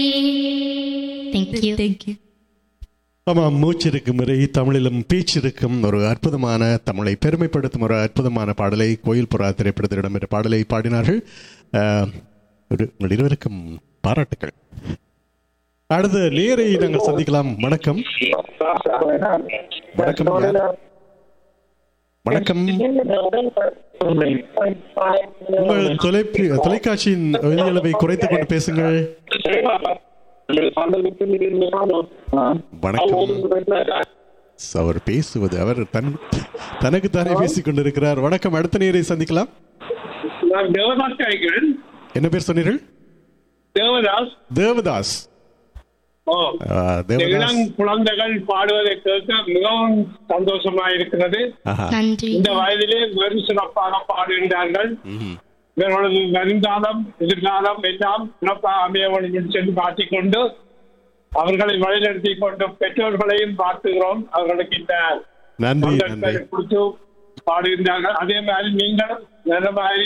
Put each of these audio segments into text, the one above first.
Thank you thank you ஆமாம் மூச்சிருக்கும் முறை தமிழிலும் பேச்சிருக்கும் ஒரு அற்புதமான தமிழை பெருமைப்படுத்தும் ஒரு அற்புதமான பாடலை கோயில் புறா திரைப்படத்தில் இடம்பெற்ற பாடலை பாடினார்கள் ஆஹ், ஒரு- உங்கள் இருவருக்கும் பாராட்டுக்கள் அடுத்த நேரை நாங்கள் சந்திக்கலாம் வணக்கம் வணக்கம் யார்? வணக்கம் உங்கள் தொலைபே தொலைக்காட்சியின் ஒலியளவை குறைத்துக் கொண்டு பேசுங்கள் வணக்கம் அவர் பேசுவது அவர் தன் தனக்குத்தானே பேசிக் கொண்டிருக்கிறார் வணக்கம் அடுத்த நேரை சந்திக்கலாம் நான் தேவதாஸ் கிடைக்கிறேன் என்ன பேர் சொன்னீர்கள் தேவதாஸ் தேவதாஸ் ஓ ஆ, இந்த தேவதாஸ் இளம் குழந்தைகள் பாடுவதை கேட்க மிகவும் சந்தோஷமா இருக்கிறது ஆஹா. நன்றி இந்த வயதிலே வெறும் சிறப்பாக பாடுகின்றார்கள் ம்ஹும். இவர்களது வருங்காலம் எதிர்காலம் எல்லாம் சிறப்பாக அமைய வேண்டும் என்று சொல்லி காட்டிக்கொண்டு அவர்களை வழிநடத்தி கொண்டு பெற்றோர்களையும் பார்த்துகிறோம் அவர்களுக்கு இந்த நன்றி நன்றி சந்தர்ப்பத்தை கொடுத்து பாடுகின்றார்கள் அதே மாதிரி நீங்களும் நல்ல மாதிரி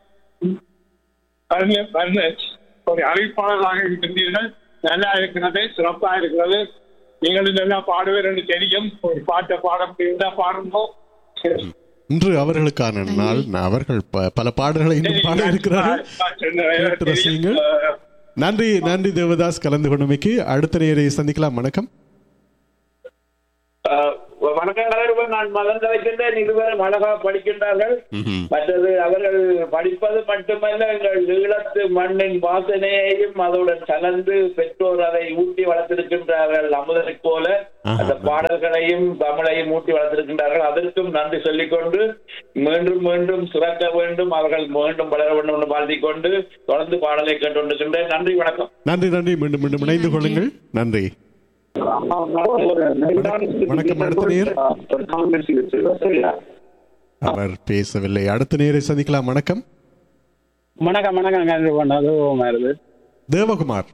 வர்ண- வர்ண- ஒரு அறிவிப்பாளராக இருக்கின்றீர்கள் நல்லா இருக்கிறது சிறப்பா இருக்கிறது நீங்களும் நல்லா பாடுவீர் என்று தெரியும் ஒரு பாட்டை பாட முடியுதா பாடுங்கோ இன்று அவர்களுக்கான நாள் அவர்கள் ப- பல பாடல்களை இன்னும் பாட இருக்கிறார்கள் கேட்டு ரசியுங்கள். நன்றி நன்றி தேவதாஸ் கலந்து கொண்டமைக்கு அடுத்த நேரை சந்திக்கலாம் வணக்கம் வணக்கம் கலருவன் நான் மகன் வைக்கின்றேன் இருவரும் அழகா படிக்கின்றார்கள் ம்ஹும். மற்றது அவர்கள் படிப்பது மட்டுமல்ல எங்கள் ஈழத்து மண்ணின் வாசனையையும் அதோடு கலந்து பெற்றோர் அதை ஊட்டி வளர்த்திருக்கின்றார்கள் அமுதனைப் போல ஆஹா. அந்த பாடல்களையும் தமிழையும் ஊட்டி வளர்த்திருக்கின்றார்கள் அதற்கும் நன்றி சொல்லிக்கொண்டு மீண்டும் மீண்டும் சிறக்க வேண்டும் அவர்கள் மீண்டும் வளர வேண்டும் என்று வாழ்த்திக் கொண்டு தொடர்ந்து பாடலை கேட்டுக்கொண்டிருக்கின்றேன் நன்றி வணக்கம் நன்றி நன்றி மீண்டும் மீண்டும் இணைந்து கொள்ளுங்கள் நன்றி வணக்கம், அடுத்த நேர். அவர் பேசவில்லை அடுத்த நேரை சந்திக்கலாம் வணக்கம் வணக்கம் வணக்கம் கண்டிப்பாக அதுவும் வருது தேவகுமார்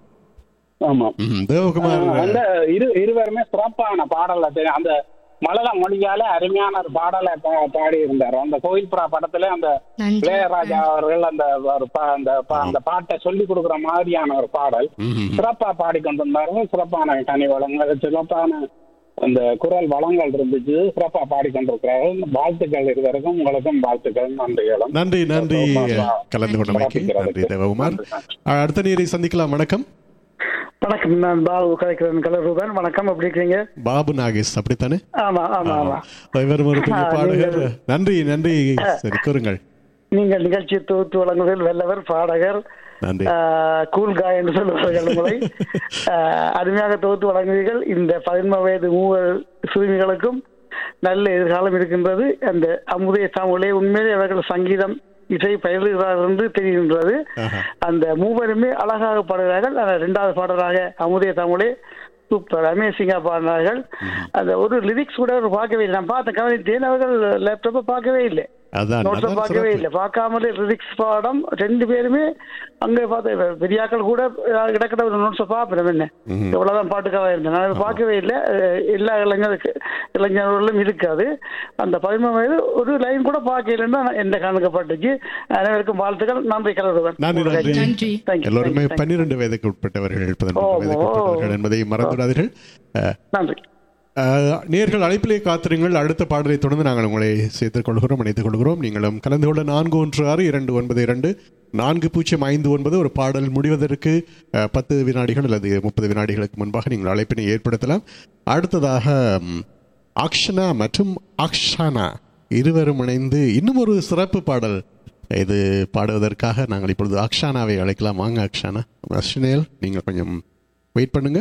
ஆமா ம்ஹும். தேவகுமார் அந்த இரு இருவருமே சிறப்பான பாடல தெரியும் அந்த மலர மொழியால அருமையான ஒரு பாடலை பா- பாடி இருந்தார் அந்த கோயில் புறா படத்துல அந்த நன்றி. இளையராஜா அவர்கள் அந்த ஒரு பா- அந்த பா- அந்த பாட்டை சொல்லி கொடுக்குற மாதிரியான ஒரு பாடல் ம்ஹும். சிறப்பா பாடிக்கொண்டிருந்தார்கள் சிறப்பான கனி வளங்கள் சிறப்பான அந்த குரல் வளங்கள் இருந்துச்சு சிறப்பா பாடிக்கொண்டிருக்கிறார்கள் வாழ்த்துக்கள் இருவருக்கும் உங்களுக்கும் வாழ்த்துக்கள் நன்றிகளும் நன்றி நன்றி கலந்து கொண்டமைக்கு நன்றி தேவகுமார் அடுத்த நேரை சந்திக்கலாம் வணக்கம் வணக்கம் நான் பாபு கலைக்கிறேன் கலரூபன் வணக்கம் எப்படி இருக்கீங்க பாபு நாகேஷ் அப்படித்தானே ஆமா ஆமா ஆமா இவரும் ஒரு பெரிய ஆ, பாடகர் நீங்கள்- நன்றி நன்றி சரி கூறுங்கள் நீங்கள் நிகழ்ச்சி தொகுத்து வழங்குவதில் வல்லவர் பாடகர் நன்றி ஆஹ், கூல் காய் என்று சொல்லுவார்கள் உங்களை ஆஹ், அருமையாக தொகுத்து வழங்குவீர்கள் இந்த பதின்ம வயது மூவர் சிறுமிகளுக்கும் நல்ல எதிர்காலம் இருக்கின்றது அந்த அமுதய தமிழே உண்மையிலே அவர்கள் சங்கீதம் இசை பயிலுகிறார்கள் என்று தெரிகின்றது ஆஹா. அந்த மூவருமே அழகாக பாடுகிறார்கள் அந்த இரண்டாவது பாடலாக அமுதய தமிழே சூப்பர் அமேசிங்கா பாடினார்கள் அந்த ஒரு லிரிக்ஸ் கூட அவர் பார்க்கவே இல்லை நான் பார்த்தேன் கவனித்தேன் அவர்கள் லேப்டாப்பை பார்க்கவே இல்லை அதான் நோட்ஸை அதான் பார்க்கவே சிறப்பு. இல்லை பார்க்காமலே லிரிக்ஸ் பாடம் ரெண்டு பேருமே அங்கே பார்த்து பெரியாக்கள் கூட கிடக்கிற ஒரு நோட்ஸை பார்ப்பேன் என்ன ம்ஹும். இவ்வளவுதான் பாட்டுக்காக இருந்தேன் நான் அதை பார்க்கவே இல்லை அஹ் எல்லா இளைஞருக்கு இளைஞர்களும் இருக்காது அந்த பதிமூணு வயது ஒரு லைன் கூட பார்க்கலன்னு எந்த கணக்கப்பட்டுச்சு அனைவருக்கும் வாழ்த்துக்கள் நன்றி கலருவன் நன்றி நன்றி நன்றி. எல்லோருமே பன்னிரண்டு வயதுக்கு உட்பட்டவர்கள் பதினொன்று ஓ, வயதுக்கு ஓ. உட்பட்டவர்கள் என்பதை மறந்துவிடாதீர்கள் அஹ், நன்றி அஹ், நேர்கள் அழைப்பிலே காத்திருங்கள் அடுத்த பாடலை தொடர்ந்து நாங்கள் உங்களை சேர்த்துக் கொள்கிறோம் இணைத்துக் கொள்கிறோம் நீங்களும் கலந்து கொள்ள நான்கு ஒன்று ஆறு இரண்டு ஒன்பது இரண்டு நான்கு பூஜ்ஜியம் ஐந்து ஒன்பது ஒரு பாடல் முடிவதற்கு அஹ், பத்து வினாடிகள் அல்லது முப்பது வினாடிகளுக்கு முன்பாக நீங்கள் அழைப்பினை ஏற்படுத்தலாம் அடுத்ததாக ம், அக்ஷனா மற்றும் அக்ஷானா இருவரும் இணைந்து இன்னும் ஒரு சிறப்பு பாடல் இது பாடுவதற்காக நாங்கள் இப்பொழுது அக்ஷானாவை அழைக்கலாம் வாங்க அக்ஷானா அஸ்வினேல் நீங்கள் கொஞ்சம் வெயிட் பண்ணுங்க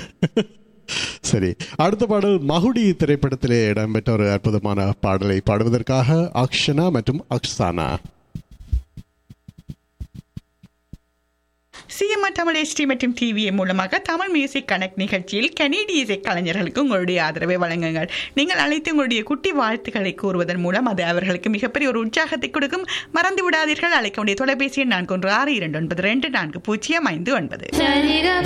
சரி அடுத்த பாடல் மகுடி திரைப்படத்திலே இடம்பெற்ற ஒரு அற்புதமான பாடலை பாடுவதற்காக அக்ஷனா மற்றும் அக்ஷானா சிஎம்ஆர் தமிழ் ஹெச்டி மற்றும் டிவிஏ மூலமாக தமிழ் மியூசிக் கனெக்ட் நிகழ்ச்சியில் கனேடிய இசை கலைஞர்களுக்கு உங்களுடைய ஆதரவை வழங்குங்கள் நீங்கள் அழைத்து உங்களுடைய குட்டி வாழ்த்துக்களை கூறுவதன் மூலம் அது அவர்களுக்கு மிகப்பெரிய ஒரு உற்சாகத்தை கொடுக்கும் மறந்து விடாதீர்கள் அழைக்க வேண்டிய தொலைபேசி எண் நான்கு ஒன்று ஆறு இரண்டு ஒன்பது ரெண்டு நான்கு பூஜ்ஜியம் ஐந்து ஒன்பது